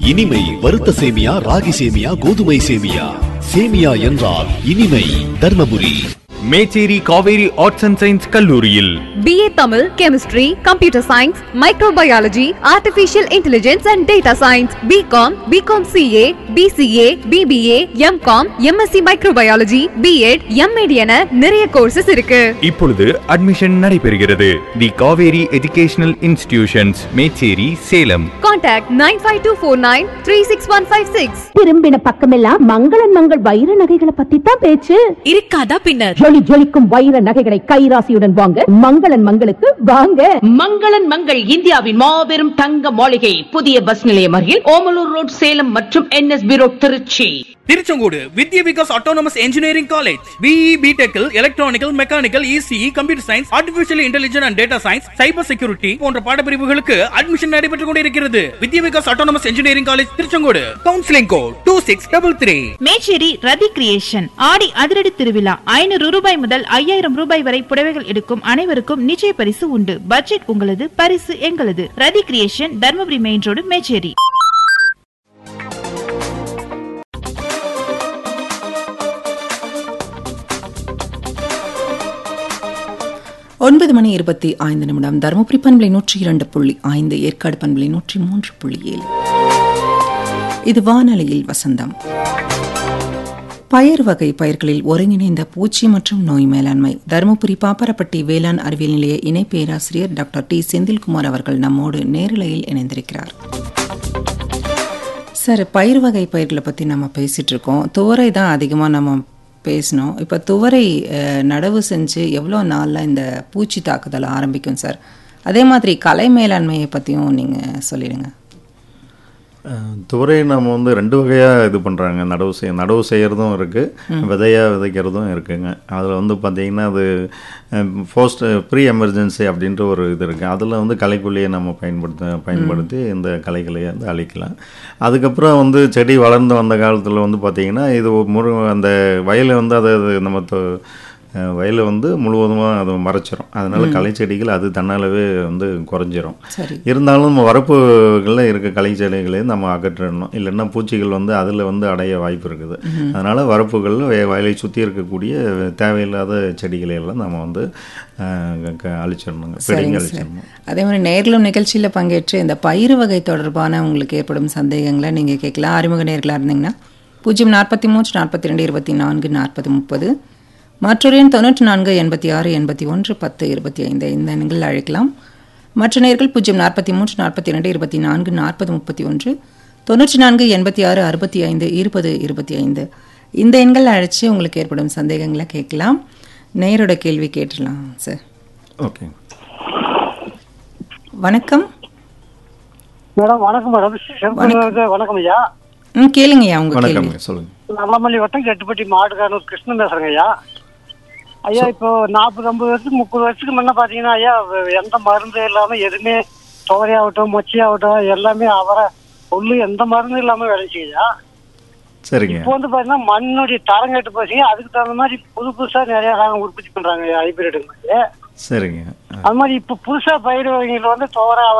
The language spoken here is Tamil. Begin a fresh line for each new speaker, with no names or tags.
இனிமை வறுத்த சேமியா ராகி சேமியா கோதுமை சேமியா சேமியா என்றால் இனிமை Dharmapuri
Mecheri Kaveri arts and science கல்லூரியில்
BA Tamil, Chemistry, Computer Science, Microbiology, Artificial Intelligence and Data Science, BCom, BCom CA, BCA, BBA, MCom, MSc Microbiology, B.Ed, M.Ed என நிறைய கோர்சஸ் இருக்கு
இப்பொழுது அட்மிஷன் நடைபெறுகிறது the Kaveri educational institutions Mecheri Salem
Contact 95249
திரும்பின பக்கமெல்லாம் மங்களன் மங்கள் வைர நகைகளை பத்தி தான் பேச்சு
இருக்காதா பின்னர்
ஜொலி ஜொலிக்கும் வைர நகைகளை கைராசியுடன் வாங்க மங்களன் மங்களுக்கு வாங்க
மங்களன் மங்கள் இந்தியாவின் மாபெரும் தங்க மாளிகை புதிய பஸ் நிலையம் அருகில் ஓமலூர் ரோட் சேலம் மற்றும் NSP road Trichy
Tiruchengode Vidya Vikas autonomous engineering college BE பிடெக்கில் electronical mechanical ECE computer science artificial intelligence and data science cyber security போன்ற பாடப்பிரிவுகளுக்கு அட்மிஷன் நடைபெற்றுக் கொண்டிருக்கிறது Vidya Vikas autonomous engineering college Tiruchengode counselling code two six double three
Mecheri Rathi creation ஆடி அதிரடி திருவிழா ஐநூறு ரூபாய் முதல் ஐயாயிரம் ரூபாய் வரை புடவைகள் எடுக்கும் அனைவருக்கும் நிச்சய பரிசு உண்டு பட்ஜெட் உங்களது பரிசு எங்களது Rathi creation Dharmapuri main road Mecheri
ஒன்பது மணி இருபத்தி ஐந்து நிமிடம் தருமபுரி பண்பலை நூற்றி இரண்டு புள்ளி ஐந்து ஏற்காடு பண்பலை நூற்றி மூன்று புள்ளி ஏழு இது வானொலியில் வசந்தம் பயறு வகை பயிர்களில் ஒருங்கிணைந்த பூச்சி மற்றும் நோய் மேலாண்மை தருமபுரி பாப்பரப்பட்டி வேளாண் அறிவியல் நிலைய இணை பேராசிரியர் டாக்டர் டி செந்தில்குமார் அவர்கள் நம்மோடு நேரலையில் இணைந்திருக்கிறார் சார் பயிர் வகை பயிர்களை பற்றி நம்ம பேசிகிட்டு இருக்கோம் துவரை தான் அதிகமாக நம்ம பேசினோம் இப்போ துவரை அஹ், நடவு செஞ்சு எவ்வளோ நாளில் இந்த பூச்சி தாக்குதல் ஆரம்பிக்கும் சார் அதே மாதிரி கலை மேலாண்மையை பற்றியும் நீங்கள் சொல்லிடுங்க
துவரை நம்ம வந்து ரெண்டு வகையாக இது பண்ணுறாங்க நடவு செய்ய நடவு செய்கிறதும் இருக்குது விதையாக விதைக்கிறதும் இருக்குங்க அதில் வந்து பார்த்திங்கன்னா அது போஸ்ட் ப்ரீ எமர்ஜென்சி அப்படின்ற ஒரு இது இருக்குது அதில் வந்து களைக்கொல்லியை நம்ம பயன்படுத்த பயன்படுத்தி இந்த களைகளை வந்து அழிக்கலாம் அதுக்கப்புறம் வந்து செடி வளர்ந்து வந்த காலத்தில் வந்து பார்த்திங்கன்னா இது ஒரு முரு அந்த வயலை வந்து அதை அது நம்ம தொ- அஹ் வயலை வந்து முழுவதுமாக அது மறைச்சிரும் அதனால களை செடிகள் அது தன்னாலவே வந்து குறைஞ்சிரும்
சரி
இருந்தாலும் நம்ம வரப்புகளில் இருக்க களை செடிகளையும் நம்ம அகற்றிடணும் இல்லைன்னா பூச்சிகள் வந்து அதில் வந்து அடைய வாய்ப்பு இருக்குது அதனால வரப்புகளில் வய- வயலை சுற்றி இருக்கக்கூடிய தேவையில்லாத செடிகளை எல்லாம் நம்ம வந்து அஹ், க- க- அழிச்சிடணுங்க பிடுங்கி
சரிங்க சார்
அழிச்சிடணும்
அதே மாதிரி நேர்களும் நிகழ்ச்சியில் பங்கேற்று இந்த பயிர் வகை தொடர்பான உங்களுக்கு ஏற்படும் சந்தேகங்களை நீங்கள் கேட்கலாம் அறிமுக நேர்களாக இருந்தீங்கன்னா பூஜ்ஜியம் நாற்பத்தி மூன்று நாற்பத்தி ரெண்டு இருபத்தி நான்கு நாற்பது முப்பது மற்றொரு எண் தொண்ணூற்றி நான்கு எண்பத்தி ஆறு எண்பத்தி ஒன்று பத்து இருபத்தி ஐந்து இந்த எண்கள் அழைக்கலாம் மற்ற நேர்கள் பூஜ்ஜியம் நாற்பத்தி மூன்று நாற்பத்தி ரெண்டு இருபத்தி நான்கு நாற்பது முப்பத்தி ஒன்று தொண்ணூற்றி நான்கு எண்பத்தி ஆறு அறுபத்தி ஐந்து இருபது இருபத்தி ஐந்து இந்த எண்கள் அழைச்சி உங்களுக்கு ஏற்படும் சந்தேகங்களை கேட்கலாம் நேரோட கேள்வி கேட்டுடலாம் சார்
ஓகே
வணக்கம்
மேடம் வணக்கம் மேடம் செம்பு வணக்கம் ஐயா
ம் கேளுங்கய்யா உங்க கேள்வி
வணக்கம்ங்க சொல்லுங்கள்
நல்லமல்லி வட்டம் கெட்டுப்பட்டி மாட்டுக்காரனூர் கிருஷ்ணன் பேசுறேங்க ஐயா ஐயா இப்போ நாற்பது ஐம்பது வருஷத்துக்கு முப்பது வருஷத்துக்கு முன்ன பாத்தீங்கன்னா ஐயா எந்த மருந்து இல்லாம எதுவுமே துவரையாகட்டும் மொச்சியாகட்டும் எல்லாமே அவரை புல்லு எந்த மருந்தும் இல்லாம விளைஞ்சிங்க ஐயா
சரிங்க
இப்போ வந்து பாத்தீங்கன்னா மண்ணுடைய தரம் கெட்டு போச்சுங்க அதுக்கு தகுந்த மாதிரி புது புதுசா நிறைய ரகம் உற்பத்தி பண்றாங்க ஐயா ஹைபிரிட் மாதிரி
சரிங்க
அது மாதிரி இப்போ புதுசா பயிர் வகைகள் வந்து துவரை